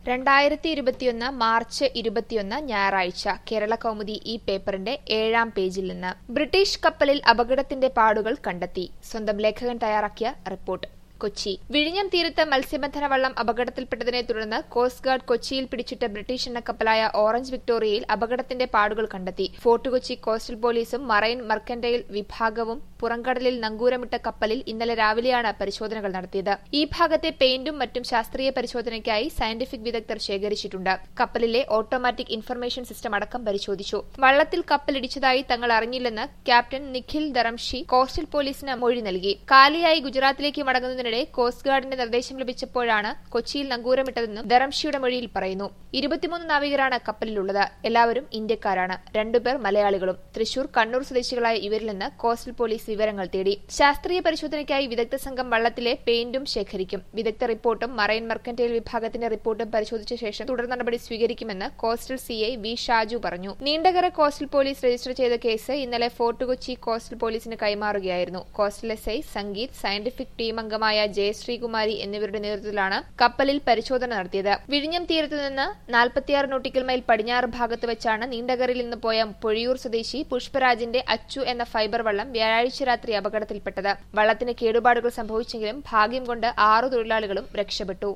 രണ്ടായിരത്തി ഇരുപത്തിയൊന്ന് മാർച്ച് ഇരുപത്തിയൊന്ന് ഞായറാഴ്ച കേരള കൗമുദി ഈ പേപ്പറിന്റെ ഏഴാം പേജിൽ നിന്ന് ബ്രിട്ടീഷ് കപ്പലിൽ അപകടത്തിന്റെ പാടുകൾ കണ്ടെത്തി സ്വന്തം ലേഖകൻ തയ്യാറാക്കിയ റിപ്പോർട്ട് കൊച്ചി വിഴിഞ്ഞം തീരത്ത് മത്സ്യബന്ധന വള്ളം അപകടത്തിൽപ്പെട്ടതിനെ തുടർന്ന് കോസ്റ്റ് ഗാർഡ് കൊച്ചിയിൽ പിടിച്ചിട്ട ബ്രിട്ടീഷ് എണ്ണ കപ്പലായ ഓറഞ്ച് വിക്ടോറിയയിൽ അപകടത്തിന്റെ പാടുകൾ കണ്ടെത്തി ഫോർട്ട് കൊച്ചി കോസ്റ്റൽ പോലീസും മറൈൻ മർക്കന്റൈൽ വിഭാഗവും പുറംകടലിൽ നങ്കൂരമിട്ട കപ്പലിൽ ഇന്നലെ രാവിലെയാണ് പരിശോധനകൾ നടത്തിയത് ഈ ഭാഗത്തെ പെയിന്റും മറ്റും ശാസ്ത്രീയ പരിശോധനയ്ക്കായി സയന്റിഫിക് വിദഗ്ധർ ശേഖരിച്ചിട്ടുണ്ട് കപ്പലിലെ ഓട്ടോമാറ്റിക് ഇൻഫർമേഷൻ സിസ്റ്റം അടക്കം പരിശോധിച്ചു വള്ളത്തിൽ കപ്പലിടിച്ചതായി തങ്ങൾ അറിഞ്ഞില്ലെന്ന് ക്യാപ്റ്റൻ നിഖിൽ ദറംഷി കോസ്റ്റൽ പോലീസിന് മൊഴി നൽകി കാലിയായി ഗുജറാത്തിലേക്ക് മടങ്ങുന്നതിനിടെ കോസ്റ്റ് ഗാർഡിന്റെ നിർദ്ദേശം ലഭിച്ചപ്പോഴാണ് കൊച്ചിയിൽ നങ്കൂരമിട്ടതെന്നും ദറംഷിയുടെ മൊഴിയിൽ പറയുന്നു ഇരുപത്തിമൂന്ന് നാവികരാണ് കപ്പലിലുള്ളത് എല്ലാവരും ഇന്ത്യക്കാരാണ് രണ്ടുപേർ മലയാളികളും തൃശൂർ കണ്ണൂർ സ്വദേശികളായ ഇവരിൽ നിന്ന് കോസ്റ്റൽ പോലീസ് വിവരങ്ങൾ തേടി ശാസ്ത്രീയ പരിശോധനയ്ക്കായി വിദഗ്ധ സംഘം വള്ളത്തിലെ പെയിന്റും ശേഖരിക്കും വിദഗ്ധ റിപ്പോർട്ടും മറൈൻ മെർക്കന്റൈൽ വിഭാഗത്തിന്റെ റിപ്പോർട്ടും പരിശോധിച്ച ശേഷം തുടർ നടപടി സ്വീകരിക്കുമെന്ന് കോസ്റ്റൽ സിഐ വി ഷാജു പറഞ്ഞു നീണ്ടകര കോസ്റ്റൽ പോലീസ് രജിസ്റ്റർ ചെയ്ത കേസ് ഇന്നലെ ഫോർട്ട് കൊച്ചി കോസ്റ്റൽ പോലീസിന് കൈമാറുകയായിരുന്നു coastal S I Sangeeth scientific team അംഗമായ ജയശ്രീകുമാരി എന്നിവരുടെ നേതൃത്വത്തിലാണ് കപ്പലിൽ പരിശോധന നടത്തിയത് വിഴിഞ്ഞം തീരത്തു നിന്ന് നാൽപ്പത്തിയാറ് നോട്ടിക്കൽ മൈൽ പടിഞ്ഞാറ് ഭാഗത്ത് വെച്ചാണ് നീണ്ടകരയിൽ നിന്ന് പോയ പൊഴിയൂർ സ്വദേശി പുഷ്പരാജിന്റെ അച്ചു എന്ന ഫൈബർ വള്ളം വ്യാഴാഴ്ച രാത്രി അപകടത്തിൽപ്പെട്ടത് വള്ളത്തിന് കേടുപാടുകൾ സംഭവിച്ചെങ്കിലും ഭാഗ്യം കൊണ്ട് ആറു തൊഴിലാളികളും രക്ഷപ്പെട്ടു